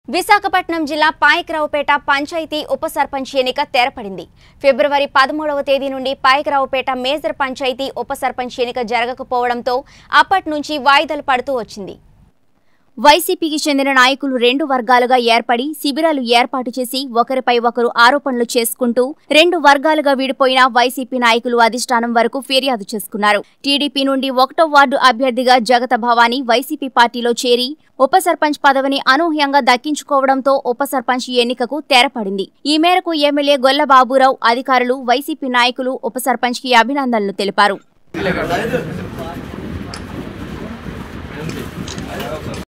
విశాఖపట్నం జిల్లా పాయకరావుపేట పంచాయతీ ఉప సర్పంచ్ ఎన్నిక తెరపడింది ఫిబ్రవరి పదమూడవ తేదీ నుండి పాయకరావుపేట మేజర్ పంచాయతీ ఉప సర్పంచ్ ఎన్నిక జరగకపోవడంతో అప్పటి నుంచి వాయిదాలు పడుతూ వచ్చింది వైసీపీకి చెందిన నాయకులు రెండు వర్గాలుగా ఏర్పడి శిబిరాలు ఏర్పాటు చేసి ఒకరిపై ఒకరు ఆరోపణలు చేసుకుంటూ రెండు వర్గాలుగా విడిపోయిన వైసీపీ నాయకులు అధిష్టానం వరకు ఫిర్యాదు చేసుకున్నారు టీడీపీ నుండి ఒకటో వార్డు అభ్యర్థిగా జగత భవానీ వైసీపీ పార్టీలో చేరి ఉప సర్పంచ్ పదవిని అనూహ్యంగా దక్కించుకోవడంతో ఉప సర్పంచ్ ఎన్నికకు తెరపడింది ఈ మేరకు ఎమ్మెల్యే గొల్ల బాబురావు అధికారులు వైసీపీ నాయకులు ఉప సర్పంచ్కి అభినందనలు తెలిపారు